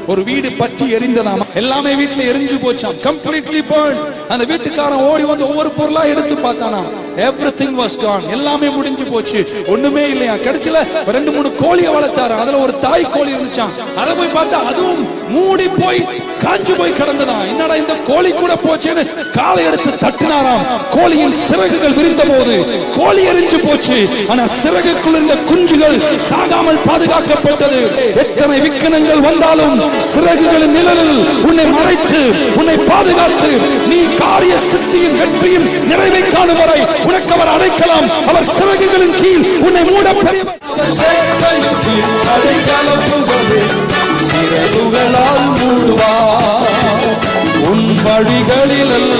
ஒரு வீடு பற்றி எரிந்ததாம் எல்லாமே வீட்டுல எரிஞ்சு போச்சாம் கம்ப்ளீட்லி burn அந்த வீட்டுக்காரன் ஓடி வந்து ஒவ்வொரு பொருளா எடுத்து பார்த்தானாம் எவ்ரிதிங் வாஸ் gone எல்லாமே முடிஞ்சு போச்சு ஒண்ணுமே இல்லையா கடைசில ரெண்டு மூணு கோழியை வளர்த்தாரு அதுல ஒரு தாய் கோழி இருந்துச்சாம் அதை போய் பார்த்தா அதுவும் மூடி போய் காஞ்சு போய் கிடந்ததா என்னடா இந்த கோழி கூட போச்சுன்னு காலை எடுத்து தட்டினாராம் கோழியின் சிறகுகள் விரிந்த போது கோழி எரிஞ்சு போச்சு ஆனா சிறகுக்குள் இருந்த குஞ்சுகள் சாகாமல் பாதுகாக்கப்பட்டது எத்தனை விக்கனங்கள் வந்தாலும் சிறகுகளின் நிழலில் உன்னை மறைத்து உன்னை பாதுகாத்து நீ காரிய சித்தியின் வெற்றியும் நிறைவை காணும் வரை உனக்கு அவர் அடைக்கலாம் அவர் சிறகுகளின் கீழ் உன்னை மூட பெரியவர் அதை கலப்புவது சிறகுகளால் மூடுவார் உன் வழிகளில்